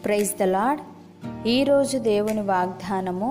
praise the lord ఈరోజు దేవుని వాగ్దానము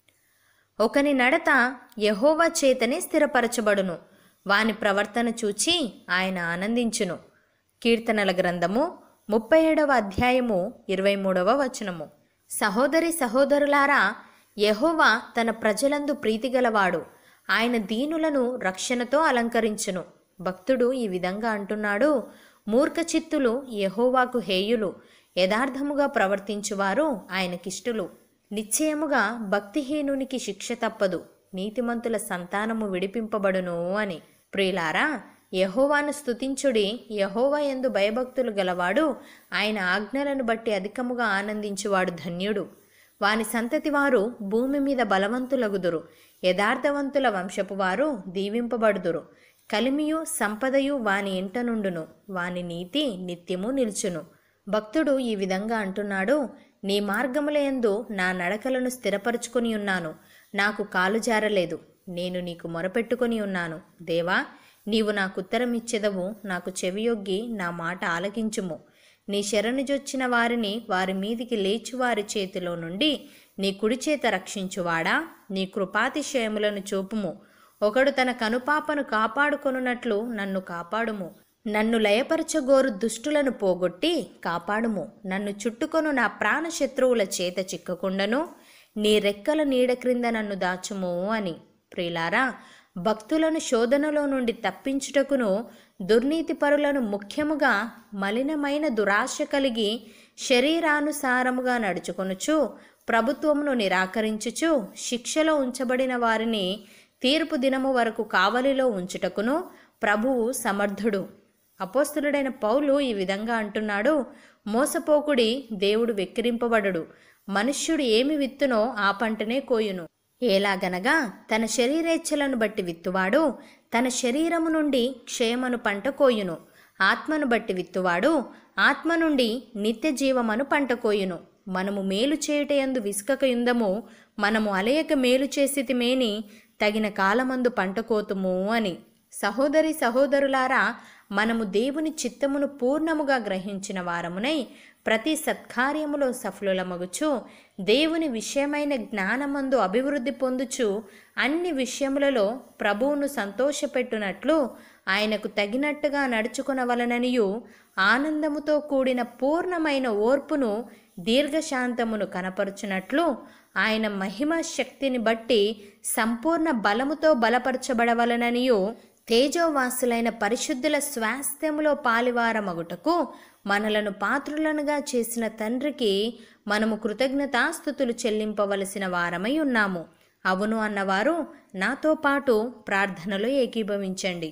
ఒకని నడత యహోవా చేతనే స్థిరపరచబడును వాని ప్రవర్తన చూచి ఆయన ఆనందించును కీర్తనల గ్రంథము ముప్పై ఏడవ అధ్యాయము ఇరవై మూడవ వచనము సహోదరి సహోదరులారా యహోవా తన ప్రజలందు ప్రీతిగలవాడు ఆయన దీనులను రక్షణతో అలంకరించును భక్తుడు ఈ విధంగా అంటున్నాడు మూర్ఖ చిత్తులు యహోవాకు హేయులు యథార్థముగా ప్రవర్తించువారు ఆయనకిష్టులు నిశ్చయముగా భక్తిహీనునికి శిక్ష తప్పదు నీతిమంతుల సంతానము విడిపింపబడును అని ప్రియులారా యహోవాను స్తుతించుడి యహోవా ఎందు భయభక్తులు గలవాడు ఆయన ఆజ్ఞలను బట్టి అధికముగా ఆనందించువాడు ధన్యుడు వాని సంతతి వారు భూమి మీద బలవంతులగుదురు యథార్థవంతుల వంశపు వారు దీవింపబడుదురు కలిమియు సంపదయు వాని ఇంట నుండును వాని నీతి నిత్యము నిల్చును భక్తుడు ఈ విధంగా అంటున్నాడు నీ మార్గములయందు నా నడకలను స్థిరపరుచుకొని ఉన్నాను నాకు కాలు జారలేదు నేను నీకు మొరపెట్టుకొని ఉన్నాను దేవా నీవు నాకు ఉత్తరం ఇచ్చెదవు నాకు చెవియొగ్గి నా మాట ఆలకించుము నీ శరణుజొచ్చిన వారిని వారి మీదికి లేచి వారి చేతిలో నుండి నీ కుడి చేత రక్షించువాడా నీ కృపాతిశయములను చూపుము ఒకడు తన కనుపాపను కాపాడుకొనున్నట్లు నన్ను కాపాడుము నన్ను లయపరచగోరు దుష్టులను పోగొట్టి కాపాడుము నన్ను చుట్టుకొను నా ప్రాణ శత్రువుల చేత చిక్కకుండను నీ రెక్కల నీడ క్రింద నన్ను దాచుము అని ప్రియులారా భక్తులను శోధనలో నుండి తప్పించుటకును దుర్నీతి పరులను ముఖ్యముగా మలినమైన దురాశ కలిగి శరీరానుసారముగా నడుచుకొనుచు ప్రభుత్వమును నిరాకరించుచు శిక్షలో ఉంచబడిన వారిని తీర్పు దినము వరకు కావలిలో ఉంచుటకును ప్రభువు సమర్థుడు అపోస్తులుడైన పౌలు ఈ విధంగా అంటున్నాడు మోసపోకుడి దేవుడు వెక్కిరింపబడడు మనుష్యుడు ఏమి విత్తునో ఆ పంటనే కోయును ఎలాగనగా తన శరీరేచ్ఛలను బట్టి విత్తువాడు తన శరీరము నుండి క్షయమను పంట కోయును ఆత్మను బట్టి విత్తువాడు ఆత్మ నుండి నిత్య జీవమను పంట కోయును మనము మేలు చేయుటయందు విసుకకయుందము మనము అలయక మేలు చేసితిమేని తగిన కాలమందు పంట కోతుము అని సహోదరి సహోదరులారా మనము దేవుని చిత్తమును పూర్ణముగా గ్రహించిన వారమునై ప్రతి సత్కార్యములో సఫలులమగుచు దేవుని విషయమైన జ్ఞానమందు అభివృద్ధి పొందుచు అన్ని విషయములలో ప్రభువును సంతోషపెట్టునట్లు ఆయనకు తగినట్టుగా నడుచుకునవలననియు ఆనందముతో కూడిన పూర్ణమైన ఓర్పును దీర్ఘశాంతమును కనపరుచునట్లు ఆయన మహిమ శక్తిని బట్టి సంపూర్ణ బలముతో బలపరచబడవలననియు తేజోవాసులైన పరిశుద్ధుల స్వాస్థ్యములో పాలివారమగుటకు మనలను పాత్రులనుగా చేసిన తండ్రికి మనము కృతజ్ఞతాస్థుతులు చెల్లింపవలసిన వారమై ఉన్నాము అవును అన్నవారు నాతో పాటు ప్రార్థనలో ఏకీభవించండి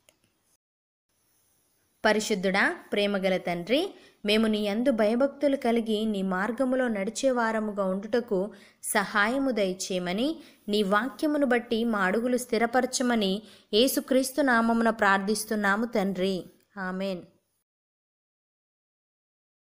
పరిశుద్ధుడా ప్రేమగల తండ్రి మేము నీ యందు భయభక్తులు కలిగి నీ మార్గములో నడిచే వారముగా ఉండుటకు సహాయము దయచేయమని నీ వాక్యమును బట్టి మా అడుగులు స్థిరపరచమని యేసుక్రీస్తు నామమున ప్రార్థిస్తున్నాము తండ్రి ఆమెన్